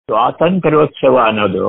ಸ್ವಾತಂತ್ರ್ಯೋತ್ಸವ ಅನ್ನೋದು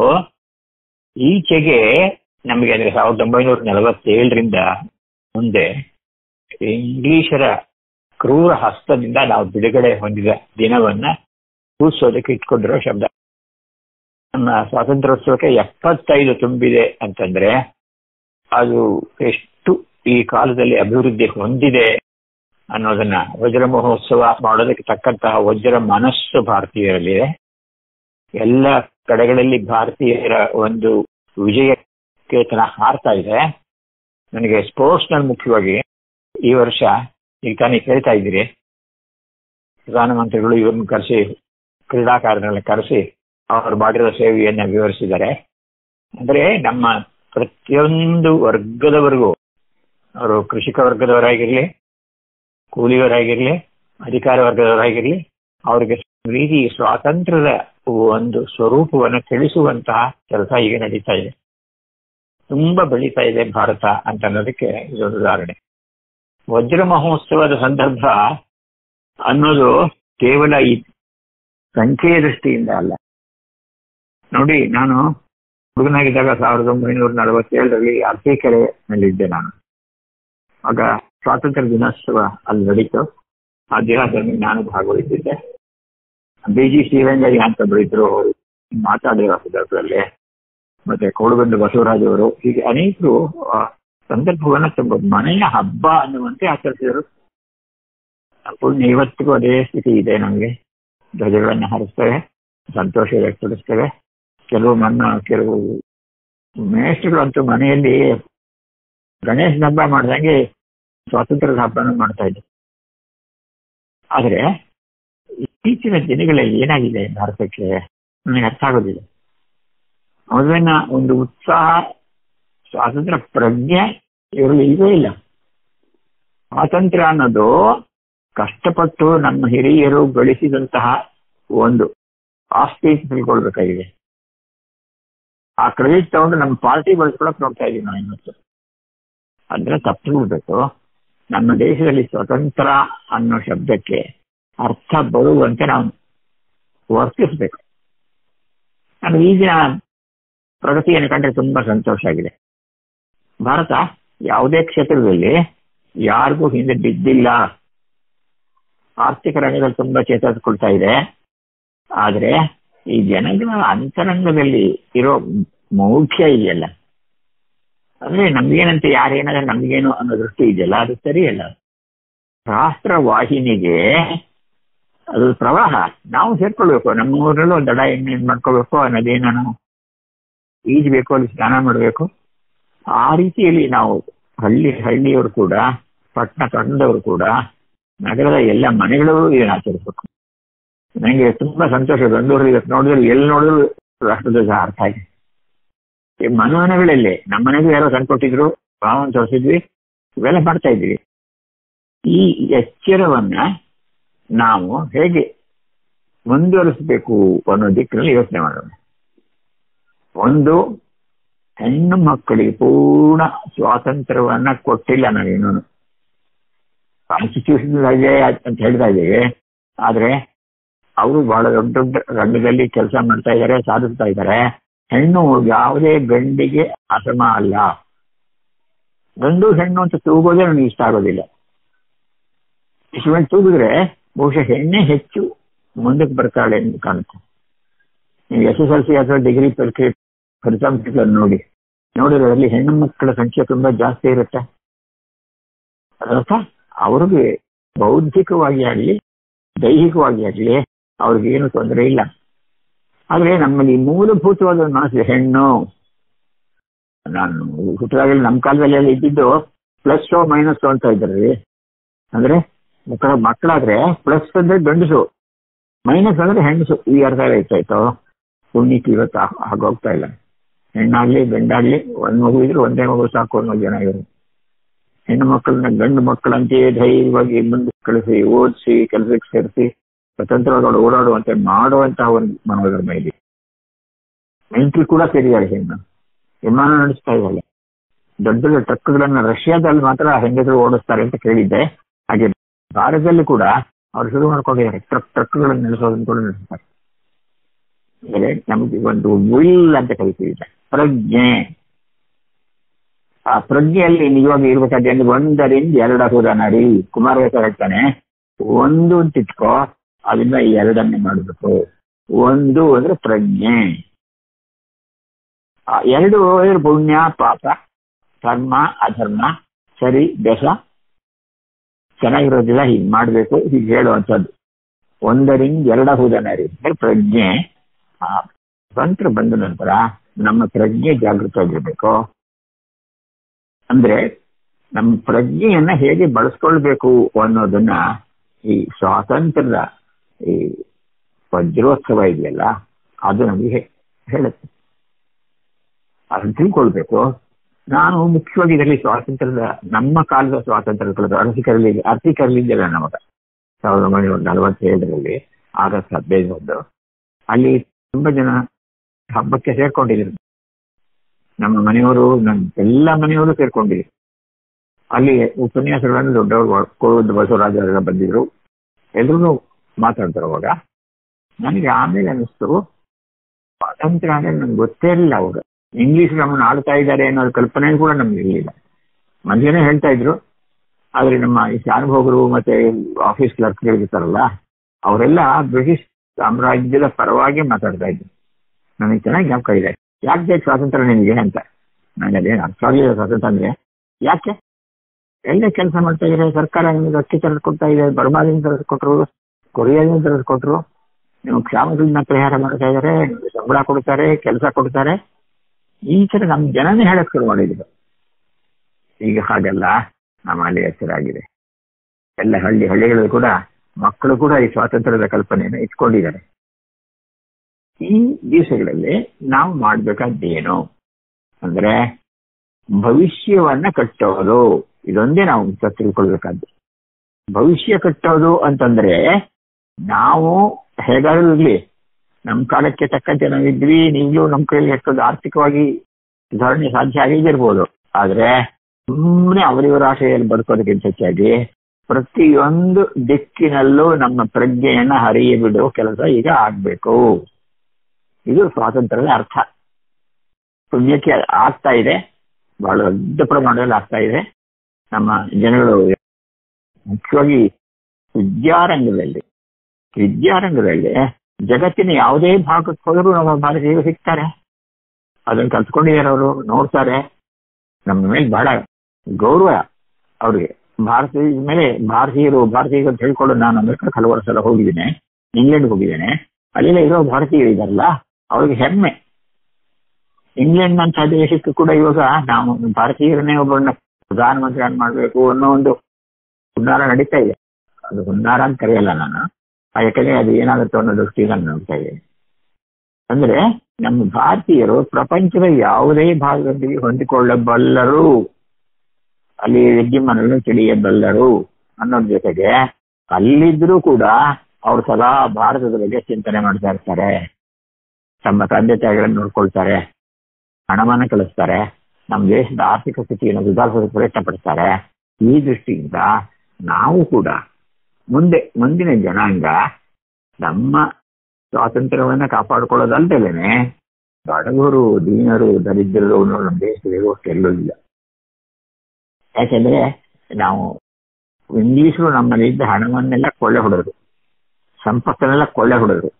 ಈಚೆಗೆ ನಮಗೆ ಅಂದ್ರೆ ಸಾವಿರದ ಒಂಬೈನೂರ ನಲವತ್ತೇಳರಿಂದ ಮುಂದೆ ಇಂಗ್ಲಿಷರ ಕ್ರೂರ ಹಸ್ತದಿಂದ ನಾವು ಬಿಡುಗಡೆ ಹೊಂದಿದ ದಿನವನ್ನ ಸೂಚಿಸೋದಕ್ಕೆ ಇಟ್ಕೊಂಡಿರೋ ಶಬ್ದ ನಮ್ಮ ಸ್ವಾತಂತ್ರ್ಯೋತ್ಸವಕ್ಕೆ ಎಪ್ಪತ್ತೈದು ತುಂಬಿದೆ ಅಂತಂದ್ರೆ ಅದು ಎಷ್ಟು ಈ ಕಾಲದಲ್ಲಿ ಅಭಿವೃದ್ಧಿ ಹೊಂದಿದೆ ಅನ್ನೋದನ್ನ ವಜ್ರ ಮಹೋತ್ಸವ ಮಾಡೋದಕ್ಕೆ ತಕ್ಕಂತಹ ವಜ್ರ ಮನಸ್ಸು ಭಾರತೀಯರಲ್ಲಿದೆ ಎಲ್ಲ ಕಡೆಗಳಲ್ಲಿ ಭಾರತೀಯರ ಒಂದು ವಿಜಯ ಕೇತನ ಹಾರ್ತಾ ಇದೆ ನನಗೆ ಸ್ಪೋರ್ಟ್ಸ್ ನಲ್ಲಿ ಮುಖ್ಯವಾಗಿ ಈ ವರ್ಷ ಈಗ ತಾನೇ ಕೇಳ್ತಾ ಇದ್ದೀರಿ ಪ್ರಧಾನಮಂತ್ರಿಗಳು ಇವ್ರನ್ನ ಕರೆಸಿ ಕ್ರೀಡಾಕಾರರನ್ನ ಕರೆಸಿ ಅವರು ಮಾಡಿರೋ ಸೇವೆಯನ್ನ ವಿವರಿಸಿದ್ದಾರೆ ಅಂದ್ರೆ ನಮ್ಮ ಪ್ರತಿಯೊಂದು ವರ್ಗದವರೆಗೂ ಅವರು ಕೃಷಿಕ ವರ್ಗದವರಾಗಿರ್ಲಿ ಕೂಲಿಯವರಾಗಿರ್ಲಿ ಅಧಿಕಾರ ವರ್ಗದವರಾಗಿರ್ಲಿ ಅವ್ರಿಗೆ ರೀತಿ ಸ್ವಾತಂತ್ರ್ಯದ ಒಂದು ಸ್ವರೂಪವನ್ನು ತಿಳಿಸುವಂತಹ ಕೆಲಸ ಈಗ ನಡೀತಾ ಇದೆ ತುಂಬಾ ಬೆಳೀತಾ ಇದೆ ಭಾರತ ಅಂತ ಅನ್ನೋದಕ್ಕೆ ಇದೊಂದು ಉದಾಹರಣೆ ವಜ್ರ ಮಹೋತ್ಸವದ ಸಂದರ್ಭ ಅನ್ನೋದು ಕೇವಲ ಈ ಸಂಖ್ಯೆಯ ದೃಷ್ಟಿಯಿಂದ ಅಲ್ಲ ನೋಡಿ ನಾನು ಹುಡುಗನಾಗಿದ್ದಾಗ ಸಾವಿರದ ಒಂಬೈನೂರ ನಲವತ್ತೇಳರಲ್ಲಿ ಅರಸೀಕೆರೆನಲ್ಲಿದ್ದೆ ನಾನು ಆಗ ಸ್ವಾತಂತ್ರ್ಯ ದಿನೋತ್ಸವ ಅಲ್ಲಿ ನಡೀತು ಆ ದಿನದಲ್ಲಿ ನಾನು ಭಾಗವಹಿಸಿದ್ದೆ ಬಿ ಜಿ ಶ್ರೀರಂಗಯ್ಯ ಅಂತ ಒಬ್ಬರಿದ್ರು ಅವರು ಮಾತಾಡಿರೋ ಸಂದರ್ಭದಲ್ಲಿ ಮತ್ತೆ ಕೋಡುಗಂಡು ಬಸವರಾಜ್ ಅವರು ಹೀಗೆ ಅನೇಕರು ಆ ಸಂದರ್ಭವನ್ನ ತುಂಬ ಮನೆಯ ಹಬ್ಬ ಅನ್ನುವಂತೆ ಆಚರಿಸಿದರು ಪುಣ್ಯ ಇವತ್ತಿಗೂ ಅದೇ ಸ್ಥಿತಿ ಇದೆ ನಮಗೆ ಧ್ವಜಗಳನ್ನು ಹಾರಿಸ್ತೇವೆ ಸಂತೋಷ ವ್ಯಕ್ತಪಡಿಸ್ತೇವೆ ಕೆಲವು ಮನ್ನ ಕೆಲವು ಮೇಷ್ಟ್ರುಗಳಂತೂ ಮನೆಯಲ್ಲಿ ಗಣೇಶನ ಹಬ್ಬ ಮಾಡ್ದಂಗೆ ಸ್ವಾತಂತ್ರ್ಯದ ಹಬ್ಬನ ಮಾಡ್ತಾ ಇದ್ರು ಆದ್ರೆ ಇತ್ತೀಚಿನ ದಿನಗಳಲ್ಲಿ ಏನಾಗಿದೆ ಭಾರತಕ್ಕೆ ನನಗೆ ಅರ್ಥ ಆಗೋದಿಲ್ಲ ಮೊದಲಿನ ಒಂದು ಉತ್ಸಾಹ ಸ್ವಾತಂತ್ರ್ಯ ಪ್ರಜ್ಞೆ ಇವರಲ್ಲಿ ಇಲ್ಲವೇ ಇಲ್ಲ ಸ್ವಾತಂತ್ರ್ಯ ಅನ್ನೋದು ಕಷ್ಟಪಟ್ಟು ನಮ್ಮ ಹಿರಿಯರು ಗಳಿಸಿದಂತಹ ಒಂದು ಆಸ್ತಿ ಅಂತ ತಿಳ್ಕೊಳ್ಬೇಕಾಗಿದೆ ಆ ಕ್ರೆಡಿಟ್ ತಗೊಂಡು ನಮ್ಮ ಪಾರ್ಟಿ ಬಳಸ್ಕೊಳಕ್ ನೋಡ್ತಾ ಇದೀವಿ ನಾವು ಇವತ್ತು ಅಂದ್ರೆ ತಪ್ಪಿಬಿಡ್ಬೇಕು ನಮ್ಮ ದೇಶದಲ್ಲಿ ಸ್ವತಂತ್ರ ಅನ್ನೋ ಶಬ್ದಕ್ಕೆ ಅರ್ಥ ಬರುವಂತೆ ನಾವು ವರ್ತಿಸ್ಬೇಕು ನಮ್ಗೆ ಈಗಿನ ಪ್ರಗತಿಯನ್ನು ಕಂಡ್ರೆ ತುಂಬಾ ಸಂತೋಷ ಆಗಿದೆ ಭಾರತ ಯಾವುದೇ ಕ್ಷೇತ್ರದಲ್ಲಿ ಯಾರಿಗೂ ಹಿಂದೆ ಬಿದ್ದಿಲ್ಲ ಆರ್ಥಿಕ ರಂಗದಲ್ಲಿ ತುಂಬಾ ಚೇತರಿಸಿಕೊಳ್ತಾ ಇದೆ ಆದ್ರೆ ಈ ಜನಗಳ ಅಂತರಂಗದಲ್ಲಿ ಇರೋ ಮೌಢ್ಯ ಇದೆಯಲ್ಲ ಅಂದ್ರೆ ನಮ್ಗೇನಂತೆ ಯಾರೇನಾದ್ರೆ ನಮ್ಗೇನು ಅನ್ನೋ ದೃಷ್ಟಿ ಇದೆಯಲ್ಲ ಅದು ಸರಿಯಲ್ಲ ರಾಷ್ಟ್ರ ವಾಹಿನಿಗೆ ಅದು ಪ್ರವಾಹ ನಾವು ಸೇರ್ಕೊಳ್ಬೇಕು ನಮ್ಮ ಊರಲ್ಲೂ ಒಂದು ದಡ ಎಣ್ಣೆ ಮಾಡ್ಕೋಬೇಕು ಅನ್ನೋದೇನ ನಾವು ಈಜ್ಬೇಕು ಅಲ್ಲಿ ಸ್ನಾನ ಮಾಡಬೇಕು ಆ ರೀತಿಯಲ್ಲಿ ನಾವು ಹಳ್ಳಿ ಹಳ್ಳಿಯವರು ಕೂಡ ಪಟ್ಟಣ ಪಟ್ಟಣದವರು ಕೂಡ ನಗರದ ಎಲ್ಲ ಮನೆಗಳು ಇದನ್ನು ಆಚರಿಸಬೇಕು ನನಗೆ ತುಂಬಾ ಸಂತೋಷ ಬೆಂಗಳೂರಲ್ಲಿ ಇವತ್ತು ನೋಡಿದ್ರೆ ಎಲ್ಲಿ ನೋಡಿದ್ರು ರಾಷ್ಟ್ರಧ್ವಜ ಅರ್ಥ ಆಗಿದೆ ಈ ಮನವನಗಳಲ್ಲಿ ನಮ್ಮ ಮನೆಗೂ ಯಾರೋ ತಂದ್ಕೊಟ್ಟಿದ್ರು ಭಾವನ್ ತೋರಿಸಿದ್ವಿ ಇವೆಲ್ಲ ಮಾಡ್ತಾ ಇದ್ವಿ ಈ ಎಚ್ಚರವನ್ನ ನಾವು ಹೇಗೆ ಮುಂದುವರಿಸಬೇಕು ಅನ್ನೋ ದಿಕ್ಕಿನಲ್ಲಿ ಯೋಚನೆ ಮಾಡೋಣ ಒಂದು ಹೆಣ್ಣು ಮಕ್ಕಳಿಗೆ ಪೂರ್ಣ ಸ್ವಾತಂತ್ರ್ಯವನ್ನ ಕೊಟ್ಟಿಲ್ಲ ನಾವೇನು ಕಾನ್ಸ್ಟಿಟ್ಯೂಷನ್ ಇದೆ ಅಂತ ಹೇಳ್ತಾ ಇದ್ದೀವಿ ಆದ್ರೆ ಅವರು ಬಹಳ ದೊಡ್ಡ ದೊಡ್ಡ ರಂಗದಲ್ಲಿ ಕೆಲಸ ಮಾಡ್ತಾ ಇದ್ದಾರೆ ಸಾಧಿಸ್ತಾ ಇದ್ದಾರೆ ಹೆಣ್ಣು ಯಾವುದೇ ಗಂಡಿಗೆ ಅಸಮ ಅಲ್ಲ ಗಂಡು ಹೆಣ್ಣು ಅಂತ ತೂಗೋದೇ ನನಗೆ ಇಷ್ಟ ಆಗೋದಿಲ್ಲ ಇಷ್ಟು ತೂಗಿದ್ರೆ ಬಹುಶಃ ಹೆಣ್ಣೆ ಹೆಚ್ಚು ಮುಂದಕ್ಕೆ ಬರ್ತಾಳೆ ಅಂತ ಕಾಣುತ್ತೆ ನೀವು ಎಸ್ ಎಸ್ ಎಲ್ ಸಿ ಅಥವಾ ಡಿಗ್ರಿ ಪರೀಕ್ಷೆ ಫಲಿತಾಂಶಗಳನ್ನು ನೋಡಿ ನೋಡಿರೋದ್ರಲ್ಲಿ ಹೆಣ್ಣು ಮಕ್ಕಳ ಸಂಖ್ಯೆ ತುಂಬಾ ಜಾಸ್ತಿ ಇರುತ್ತೆ ಅದರ್ಥ ಅವ್ರಿಗೆ ಬೌದ್ಧಿಕವಾಗಿ ಆಗಲಿ ದೈಹಿಕವಾಗಿ ಆಗಲಿ ಅವ್ರಿಗೇನು ತೊಂದರೆ ಇಲ್ಲ ಆದ್ರೆ ನಮ್ಮಲ್ಲಿ ಮೂಲಭೂತವಾದ ಮನಸ್ಸು ಹೆಣ್ಣು ನಾನು ಹುಟ್ಟಿದಾಗಲಿ ನಮ್ಮ ಕಾಲದಲ್ಲಿ ಎಲ್ಲ ಇದ್ದಿದ್ದು ಪ್ಲಸ್ ಮೈನಸ್ ಅಂತ ಇದ್ರಿ ಅಂದ್ರೆ ಮಕ್ಕಳ ಮಕ್ಕಳಾದ್ರೆ ಪ್ಲಸ್ ಅಂದ್ರೆ ಗಂಡಸು ಮೈನಸ್ ಅಂದ್ರೆ ಹೆಣ್ಣಸು ಈ ಅರ್ಥ ಇರ್ತಾಯ್ತು ಪುಣ್ಯಕ್ಕೆ ಇವತ್ತು ಆಗೋಗ್ತಾ ಇಲ್ಲ ಹೆಣ್ಣಾಗ್ಲಿ ಗಂಡಾಗ್ಲಿ ಒಂದ್ ಮಗು ಇದ್ರೆ ಒಂದೇ ಮಗು ಸಾಕು ಅನ್ನೋ ಜನ ಇವರು ಹೆಣ್ಣು ಮಕ್ಕಳನ್ನ ಗಂಡು ಮಕ್ಕಳಂತೆಯೇ ಧೈರ್ಯವಾಗಿ ಮುಂದೆ ಕಳಿಸಿ ಓದಿಸಿ ಕೆಲಸಕ್ಕೆ ಸೇರಿಸಿ ಸ್ವತಂತ್ರವಾಗಿ ಓಡಾಡುವಂತೆ ಮಾಡುವಂತಹ ಒಂದು ಮನೋಧರ್ಮ ಇದೆ ಮಿಲಿಟರಿ ಕೂಡ ಸೇರಿದ್ದಾರೆ ಹೆಣ್ಣು ವಿಮಾನ ನಡೆಸ್ತಾ ಇದ್ದಾಳೆ ದೊಡ್ಡ ದೊಡ್ಡ ಟ್ರಕ್ಗಳನ್ನ ರಷ್ಯಾದಲ್ಲಿ ಮಾತ್ರ ಹೆಂಗಸರು ಓಡಿಸ್ತಾರೆ ಅಂತ ಕೇಳಿದ್ದೆ ಹಾಗೆ ಭಾರತದಲ್ಲಿ ಕೂಡ ಅವ್ರು ಶುರು ಮಾಡ್ಕೊಂಡಿದ್ದಾರೆ ಟ್ರಕ್ ಟ್ರಕ್ಗಳನ್ನು ನಡೆಸೋದನ್ನು ಕೂಡ ನಡೆಸ್ತಾರೆ ಅಂದ್ರೆ ನಮಗೆ ಒಂದು ವಿಲ್ ಅಂತ ಕರಿತೀವಿ ಪ್ರಜ್ಞೆ ಆ ಪ್ರಜ್ಞೆಯಲ್ಲಿ ನಿಜವಾಗಿ ಇರ್ಬೇಕಾದ್ರೆ ಅಂದ್ರೆ ಒಂದರಿಂದ ಎರಡು ಹೋದ ನಡಿ ಕುಮಾರವೇಶ ಹೇಳ್ತಾನೆ ಒಂದು ಅಂತ ಇಟ್ಕೋ ಅದನ್ನ ಎರಡನ್ನೇ ಮಾಡಬೇಕು ಒಂದು ಅಂದ್ರೆ ಪ್ರಜ್ಞೆ ಆ ಎರಡು ಅಂದ್ರೆ ಪುಣ್ಯ ಪಾಪ ಧರ್ಮ ಅಧರ್ಮ ಸರಿ ಬೆಸ ಚೆನ್ನಾಗಿರೋದಿಲ್ಲ ಹೀಗೆ ಮಾಡ್ಬೇಕು ಹೀಗೆ ಹೇಳುವಂಥದ್ದು ಒಂದರಿಂದ ಎರಡ ಹೋದನರಿ ಅಂದ್ರೆ ಪ್ರಜ್ಞೆ ಆ ತಂತ್ರ ಬಂದ ನಂತರ ನಮ್ಮ ಪ್ರಜ್ಞೆ ಜಾಗೃತವಾಗಿರ್ಬೇಕು ಅಂದ್ರೆ ನಮ್ಮ ಪ್ರಜ್ಞೆಯನ್ನ ಹೇಗೆ ಬಳಸ್ಕೊಳ್ಬೇಕು ಅನ್ನೋದನ್ನ ಈ ಸ್ವಾತಂತ್ರ್ಯದ ಈ ವಜ್ರೋತ್ಸವ ಇದೆಯಲ್ಲ ಅದು ನಮಗೆ ಹೇಳುತ್ತೆ ಅದನ್ನ ತಿಳ್ಕೊಳ್ಬೇಕು ನಾನು ಮುಖ್ಯವಾಗಿ ಇದರಲ್ಲಿ ಸ್ವಾತಂತ್ರ್ಯದ ನಮ್ಮ ಕಾಲದ ಸ್ವಾತಂತ್ರ್ಯ ಅರಸಿಕರಲ್ಲಿ ಅರ್ತಿಕರಲಿದ್ದಲ್ಲ ನಮಗ ಸಾವಿರದ ಒಂಬೈನೂರ ನಲವತ್ತೇಳರಲ್ಲಿ ಆಗಸ್ಟ್ ಹದಿನೈದು ಅಲ್ಲಿ ತುಂಬಾ ಜನ ಹಬ್ಬಕ್ಕೆ ಸೇರ್ಕೊಂಡಿದ್ರು ನಮ್ಮ ಮನೆಯವರು ನನ್ನ ಎಲ್ಲ ಮನೆಯವರು ಸೇರ್ಕೊಂಡಿದ್ರು ಅಲ್ಲಿ ಉಪನ್ಯಾಸಗಳನ್ನು ದೊಡ್ಡವರು ಕೋವಿಡ್ ಬಸವರಾಜ ಅವರೆಲ್ಲ ಬಂದಿದ್ರು ಎಲ್ರು ಮಾತಾಡ್ತಾರೆ ಅವಾಗ ನನಗೆ ಆಮೇಲೆ ಅನಿಸ್ತು ಸ್ವಾತಂತ್ರ್ಯ ಅಂದ್ರೆ ನನ್ಗೆ ಗೊತ್ತೇ ಇರಲಿಲ್ಲ ಅವಾಗ ಇಂಗ್ಲಿಷ್ ನಮ್ಮನ್ನು ಆಳ್ತಾ ಇದ್ದಾರೆ ಅನ್ನೋ ಕಲ್ಪನೆ ಕೂಡ ನಮ್ಗೆ ಇರಲಿಲ್ಲ ಮಂದಿನೇ ಹೇಳ್ತಾ ಇದ್ರು ಆದ್ರೆ ನಮ್ಮ ಈ ಶಾನುಭೋಗರು ಮತ್ತೆ ಆಫೀಸ್ ಕ್ಲರ್ಕ್ ಇರ್ತಾರಲ್ಲ ಅವರೆಲ್ಲ ಬ್ರಿಟಿಷ್ ಸಾಮ್ರಾಜ್ಯದ ಪರವಾಗಿ ಮಾತಾಡ್ತಾ ಇದ್ರು ನನಗೆ ಚೆನ್ನಾಗಿ ಜ್ಞಾಪಕ ಇದೆ ಯಾಕೆ ಬೇಕು ಸ್ವಾತಂತ್ರ್ಯ ನಿನಗೆ ಅಂತ ನನಗೆ ಅದೇನು ಅರ್ಥ ಆಗಲಿಲ್ಲ ಸ್ವಾತಂತ್ರ್ಯ ಅಂದ್ರೆ ಯಾಕೆ ಎಲ್ಲ ಕೆಲಸ ಮಾಡ್ತಾ ಇದ್ದಾರೆ ಸರ್ಕಾರ ನಿಮಗೆ ಅಕ್ಕಿ ತರದು ಕೊಡ್ತಾ ಇದೆ ಬರ್ಮಾದಿಂದ ತರದು ಕೊಟ್ರು ಕೊರಿಯಾದಿಂದ ತರದು ಕೊಟ್ರು ನೀವು ಕ್ಷಾಮಗಳನ್ನ ಪರಿಹಾರ ಮಾಡ್ತಾ ಇದ್ದಾರೆ ಸಂಬಳ ಕೊಡ್ತಾರೆ ಕೆಲಸ ಕೊಡ್ತಾರೆ ಈ ತರ ನಮ್ಮ ಜನನೇ ಹೇಳಕ್ ಶುರು ಮಾಡಿದ್ರು ಈಗ ಹಾಗಲ್ಲ ನಮ್ಮಲ್ಲಿ ಹೆಸರಾಗಿದೆ ಎಲ್ಲ ಹಳ್ಳಿ ಹಳ್ಳಿಗಳಲ್ಲಿ ಕೂಡ ಮಕ್ಕಳು ಕೂಡ ಈ ಸ್ವಾತಂತ್ರ್ಯದ ಕಲ್ಪನೆಯನ್ನು ಇಟ್ಕೊಂಡಿದ್ದಾರೆ ಈ ದಿವಸಗಳಲ್ಲಿ ನಾವು ಮಾಡ್ಬೇಕಾದ್ದೇನು ಅಂದ್ರೆ ಭವಿಷ್ಯವನ್ನ ಕಟ್ಟೋದು ಇದೊಂದೇ ನಾವು ತಿಳ್ಕೊಳ್ಬೇಕಾದ್ದು ಭವಿಷ್ಯ ಕಟ್ಟೋದು ಅಂತಂದ್ರೆ ನಾವು ಹೇಗಾದ್ರೂ ಇರ್ಲಿ ನಮ್ಮ ಕಾಲಕ್ಕೆ ತಕ್ಕಂತೆ ನಾವಿದ್ವಿ ನೀಗ್ಲೂ ನಮ್ಮ ಕೈಯಲ್ಲಿ ಎಷ್ಟೊಂದು ಆರ್ಥಿಕವಾಗಿ ಸುಧಾರಣೆ ಸಾಧ್ಯ ಆಗಿರ್ಬೋದು ಆದ್ರೆ ಸುಮ್ಮನೆ ಅವರಿವರ ಆಶೆಯಲ್ಲಿ ಬದುಕೋದಕ್ಕಿಂತ ಹೆಚ್ಚಾಗಿ ಪ್ರತಿಯೊಂದು ದಿಕ್ಕಿನಲ್ಲೂ ನಮ್ಮ ಪ್ರಜ್ಞೆಯನ್ನ ಹರಿಯ ಬಿಡುವ ಕೆಲಸ ಈಗ ಆಗ್ಬೇಕು ಇದು ಸ್ವಾತಂತ್ರ್ಯದ ಅರ್ಥ ಪುಣ್ಯಕ್ಕೆ ಆಗ್ತಾ ಇದೆ ಬಹಳ ದೊಡ್ಡ ಪ್ರಮಾಣದಲ್ಲಿ ಆಗ್ತಾ ಇದೆ ನಮ್ಮ ಜನಗಳು ಮುಖ್ಯವಾಗಿ ವಿದ್ಯಾರಂಗದಲ್ಲಿ ವಿದ್ಯಾರಂಗದಲ್ಲಿ ಜಗತ್ತಿನ ಯಾವುದೇ ಭಾಗಕ್ಕೆ ಹೋದರೂ ನಮ್ಮ ಭಾರತೀಯರು ಸಿಗ್ತಾರೆ ಅದನ್ನು ಕಲ್ತ್ಕೊಂಡಿದ್ದಾರೆ ಅವರು ನೋಡ್ತಾರೆ ನಮ್ಮ ಮೇಲೆ ಬಹಳ ಗೌರವ ಅವ್ರಿಗೆ ಭಾರತೀಯ ಮೇಲೆ ಭಾರತೀಯರು ಭಾರತೀಯರು ಅಂತ ಹೇಳ್ಕೊಂಡು ನಾನು ಅಮೆರಿಕ ಹಲವಾರು ಸಲ ಹೋಗಿದ್ದೇನೆ ಇಂಗ್ಲೆಂಡ್ ಹೋಗಿದ್ದೇನೆ ಅಲ್ಲೆಲ್ಲ ಇರೋ ಭಾರತೀಯರು ಇದಾರಲ್ಲ ಅವ್ರಿಗೆ ಹೆಮ್ಮೆ ಇಂಗ್ಲೆಂಡ್ ಅಂತ ದೇಶಕ್ಕೂ ಕೂಡ ಇವಾಗ ನಾವು ಭಾರತೀಯರನ್ನೇ ಒಬ್ಬರನ್ನ ಪ್ರಧಾನಮಂತ್ರಿ ಮಾಡಬೇಕು ಅನ್ನೋ ಒಂದು ಹುನ್ನಾರ ನಡೀತಾ ಇದೆ ಅದು ಹುನ್ನಾರ ಅಂತ ಕರೆಯಲ್ಲ ನಾನು ಯಾಕಂದ್ರೆ ಅದು ಏನಾಗುತ್ತೆ ಅನ್ನೋ ದೃಷ್ಟಿಯಿಂದ ನಾನು ನೋಡ್ತಾ ಇದ್ದೇನೆ ಅಂದ್ರೆ ನಮ್ಮ ಭಾರತೀಯರು ಪ್ರಪಂಚದ ಯಾವುದೇ ಭಾಗದಲ್ಲಿ ಹೊಂದಿಕೊಳ್ಳಬಲ್ಲರು ಅಲ್ಲಿ ವಿದ್ಯಮಾನಗಳನ್ನು ತಿಳಿಯಬಲ್ಲರು ಅನ್ನೋದ್ರ ಜೊತೆಗೆ ಅಲ್ಲಿದ್ರೂ ಕೂಡ ಅವ್ರು ಸದಾ ಭಾರತದ ಬಗ್ಗೆ ಚಿಂತನೆ ಮಾಡ್ತಾ ಇರ್ತಾರೆ ತಮ್ಮ ತಂದೆ ತಾಯಿಗಳನ್ನು ನೋಡ್ಕೊಳ್ತಾರೆ ಹಣವನ್ನ ಕಳಿಸ್ತಾರೆ ನಮ್ಮ ದೇಶದ ಆರ್ಥಿಕ ಸ್ಥಿತಿಯನ್ನು ಸುಧಾರಿಸೋದಕ್ಕೆ ಪ್ರಯತ್ನ ಪಡ್ತಾರೆ ಈ ದೃಷ್ಟಿಯಿಂದ ನಾವು ಕೂಡ ಮುಂದೆ ಮುಂದಿನ ಜನಾಂಗ ನಮ್ಮ ಸ್ವಾತಂತ್ರ್ಯವನ್ನ ಕಾಪಾಡಿಕೊಳ್ಳೋದಲ್ದೇನೆ ಬಡವರು ದೀನರು ದರಿದ್ರರು ನಮ್ಮ ದೇಶದಲ್ಲಿ ಇರುವಷ್ಟು ಎಲ್ಲೂ ಇಲ್ಲ ಯಾಕೆಂದ್ರೆ ನಾವು ಇಂಗ್ಲಿಷರು ನಮ್ಮಲ್ಲಿದ್ದ ಹಣವನ್ನೆಲ್ಲ ಕೊಳ್ಳೆ ಹೊಡೆದ್ರು ಸಂಪತ್ತನ್ನೆಲ್ಲ ಕೊಳ್ಳೆ ಹೊಡೆದ್ರು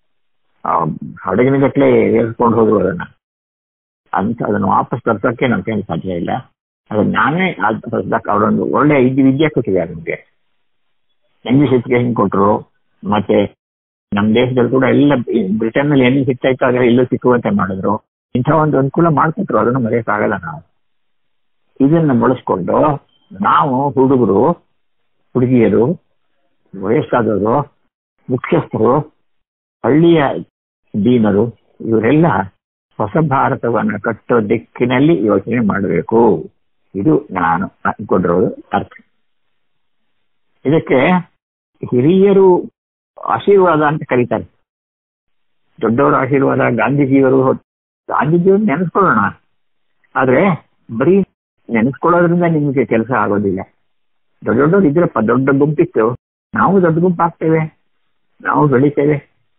ಹಡಗಿನ ಗಟ್ಟಲೆ ಏರ್ಸ್ಕೊಂಡು ಹೋದ್ರು ಅದನ್ನ ಅಂತ ಅದನ್ನು ವಾಪಸ್ ತರ್ಸಕ್ಕೆ ನಮ್ಮ ಕೈಲಿ ಸಾಧ್ಯ ಇಲ್ಲ ಅದನ್ನ ನಾವೇ ಅವರೊಂದು ಒಳ್ಳೆ ಇದು ವಿದ್ಯೆ ಕೊಟ್ಟಿದ್ದಾರೆ ನಮಗೆ ಇಂಗ್ಲಿಷ್ ಎಜುಕೇಶನ್ ಕೊಟ್ಟರು ಮತ್ತೆ ನಮ್ಮ ದೇಶದಲ್ಲಿ ಕೂಡ ಎಲ್ಲ ಬ್ರಿಟನ್ ನಲ್ಲಿ ಎಲ್ಲಿ ಸಿಗ್ತಾ ಇತ್ತು ಆದ್ರೆ ಇಲ್ಲೂ ಸಿಕ್ಕುವಂತೆ ಮಾಡಿದ್ರು ಇಂಥ ಒಂದು ಅನುಕೂಲ ಮಾಡ್ಕೊಟ್ರು ಅದನ್ನು ಮರೆಯಕ್ಕಾಗಲ್ಲ ನಾವು ಇದನ್ನ ಬಳಸ್ಕೊಂಡು ನಾವು ಹುಡುಗರು ಹುಡುಗಿಯರು ವಯಸ್ಸಾದವರು ಮುಖ್ಯಸ್ಥರು ಹಳ್ಳಿಯ ದೀನರು ಇವರೆಲ್ಲ ಹೊಸ ಭಾರತವನ್ನು ಕಟ್ಟೋ ದಿಕ್ಕಿನಲ್ಲಿ ಯೋಚನೆ ಮಾಡಬೇಕು ಇದು ನಾನು ಅನ್ಕೊಂಡಿರೋದು ಅರ್ಥ ಇದಕ್ಕೆ ಹಿರಿಯರು ಆಶೀರ್ವಾದ ಅಂತ ಕರೀತಾರೆ ದೊಡ್ಡವರ ಆಶೀರ್ವಾದ ಗಾಂಧೀಜಿಯವರು ಗಾಂಧೀಜಿಯವರು ನೆನೆಸ್ಕೊಳ್ಳೋಣ ಆದ್ರೆ ಬರೀ ನೆನೆಸ್ಕೊಳ್ಳೋದ್ರಿಂದ ನಿಮಗೆ ಕೆಲಸ ಆಗೋದಿಲ್ಲ ದೊಡ್ಡ ದೊಡ್ಡವ್ರು ಇದ್ರಪ್ಪ ದೊಡ್ಡ ಗುಂಪಿತ್ತು ನಾವು ದೊಡ್ಡ ಗುಂಪು ಆಗ್ತೇವೆ ನಾವು ಬೆಳಿತೇವೆ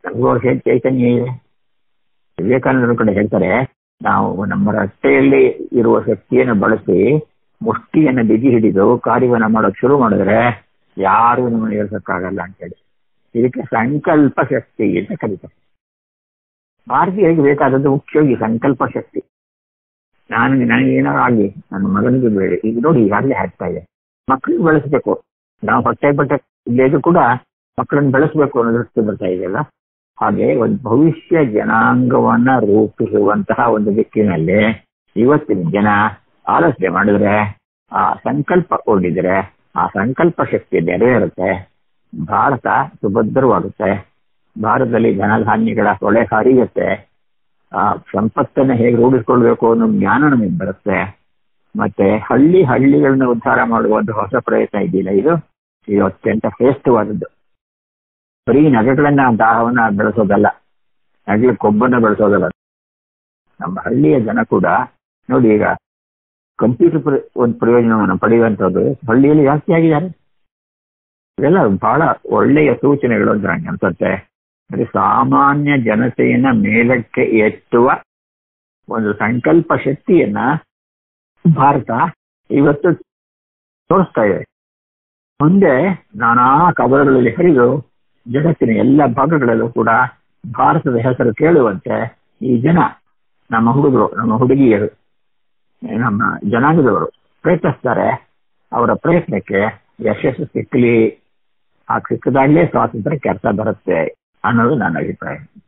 ನಮಗೂ ಹೇಗೆ ಚೈತನ್ಯ ಇದೆ ವಿವೇಕಾನಂದರು ಕಡೆ ಹೇಳ್ತಾರೆ ನಾವು ನಮ್ಮ ರಸ್ತೆಯಲ್ಲಿ ಇರುವ ಶಕ್ತಿಯನ್ನು ಬಳಸಿ ಮುಷ್ಟಿಯನ್ನು ಬಿಗಿ ಹಿಡಿದು ಕಾರ್ಯವನ್ನು ಮಾಡೋಕೆ ಶುರು ಮಾಡಿದ್ರೆ ಯಾರು ನಮ್ಮನ್ನು ಹೇಳ್ಸಕ್ಕಾಗಲ್ಲ ಅಂತೇಳಿ ಇದಕ್ಕೆ ಸಂಕಲ್ಪ ಶಕ್ತಿ ಅಂತ ಕರೀತಾರೆ ಭಾರತೀಯರಿಗೆ ಬೇಕಾದದ್ದು ಮುಖ್ಯವಾಗಿ ಸಂಕಲ್ಪ ಶಕ್ತಿ ನಾನು ನನಗೆ ಏನಾದ್ರು ಆಗಲಿ ನನ್ನ ಮಗನಿಗೆ ಬೇಡಿ ಈಗ ನೋಡಿ ಈಗಾಗಲೇ ಆಗ್ತಾ ಇದೆ ಮಕ್ಕಳಿಗೆ ಬೆಳೆಸಬೇಕು ನಾವು ಹೊಟ್ಟೆ ಬಟ್ಟೆ ಇಲ್ಲದು ಕೂಡ ಮಕ್ಕಳನ್ನು ಬೆಳೆಸಬೇಕು ಅನ್ನೋ ದೃಷ್ಟಿ ಬರ್ತಾ ಇದೆಯಲ್ಲ ಹಾಗೆ ಒಂದು ಭವಿಷ್ಯ ಜನಾಂಗವನ್ನ ರೂಪಿಸುವಂತಹ ಒಂದು ದಿಕ್ಕಿನಲ್ಲಿ ಇವತ್ತಿನ ಜನ ಆಲೋಚನೆ ಮಾಡಿದ್ರೆ ಆ ಸಂಕಲ್ಪ ಕೊಂಡಿದ್ರೆ ಆ ಸಂಕಲ್ಪ ಶಕ್ತಿ ನೆರವೇರುತ್ತೆ ಭಾರತ ಸುಭದ್ರವಾಗುತ್ತೆ ಭಾರತದಲ್ಲಿ ಧನಧಾನ್ಯಗಳ ಹೊಳೆ ಹರಿಯುತ್ತೆ ಆ ಸಂಪತ್ತನ್ನ ಹೇಗೆ ರೂಢಿಸ್ಕೊಳ್ಬೇಕು ಅನ್ನೋ ಜ್ಞಾನ ನಮಗೆ ಬರುತ್ತೆ ಮತ್ತೆ ಹಳ್ಳಿ ಹಳ್ಳಿಗಳನ್ನ ಉದ್ಧಾರ ಮಾಡುವ ಒಂದು ಹೊಸ ಪ್ರಯತ್ನ ಇದೆಯಲ್ಲ ಇದು ಇದು ಅತ್ಯಂತ ಶ್ರೇಷ್ಠವಾದದ್ದು ಬರೀ ನಗಗಳನ್ನ ದಾಹವನ್ನ ಬೆಳೆಸೋದಲ್ಲ ನಗಲ ಕೊಬ್ಬನ್ನ ಬೆಳೆಸೋದಲ್ಲ ನಮ್ಮ ಹಳ್ಳಿಯ ಜನ ಕೂಡ ನೋಡಿ ಈಗ ಕಂಪ್ಯೂಟರ್ ಒಂದು ಪ್ರಯೋಜನವನ್ನು ಪಡೆಯುವಂಥದ್ದು ಹಳ್ಳಿಯಲ್ಲಿ ಜಾಸ್ತಿ ಆಗಿದ್ದಾರೆ ಇದೆಲ್ಲ ಬಹಳ ಒಳ್ಳೆಯ ಸೂಚನೆಗಳು ಅಂತ ನಂಗೆ ಅನ್ಸುತ್ತೆ ಅಂದ್ರೆ ಸಾಮಾನ್ಯ ಜನತೆಯನ್ನ ಮೇಲಕ್ಕೆ ಎತ್ತುವ ಒಂದು ಸಂಕಲ್ಪ ಶಕ್ತಿಯನ್ನ ಭಾರತ ಇವತ್ತು ತೋರಿಸ್ತಾ ಇದೆ ಮುಂದೆ ನಾನಾ ಕವಲಗಳಲ್ಲಿ ಹರಿದು ಜಗತ್ತಿನ ಎಲ್ಲ ಭಾಗಗಳಲ್ಲೂ ಕೂಡ ಭಾರತದ ಹೆಸರು ಕೇಳುವಂತೆ ಈ ಜನ ನಮ್ಮ ಹುಡುಗರು ನಮ್ಮ ಹುಡುಗಿಯರು ನಮ್ಮ ಜನಾಂಗದವರು ಪ್ರಯತ್ನಿಸ್ತಾರೆ ಅವರ ಪ್ರಯತ್ನಕ್ಕೆ ಯಶಸ್ಸು ಸಿಕ್ಕಲಿ ಆ ಸಿಕ್ಕದಾಗಲೇ ಸ್ವಾತಂತ್ರ್ಯಕ್ಕೆ ಅರ್ಥ ಬರುತ್ತೆ ಅನ್ನೋದು ನನ್ನ ಅಭಿಪ್ರಾಯ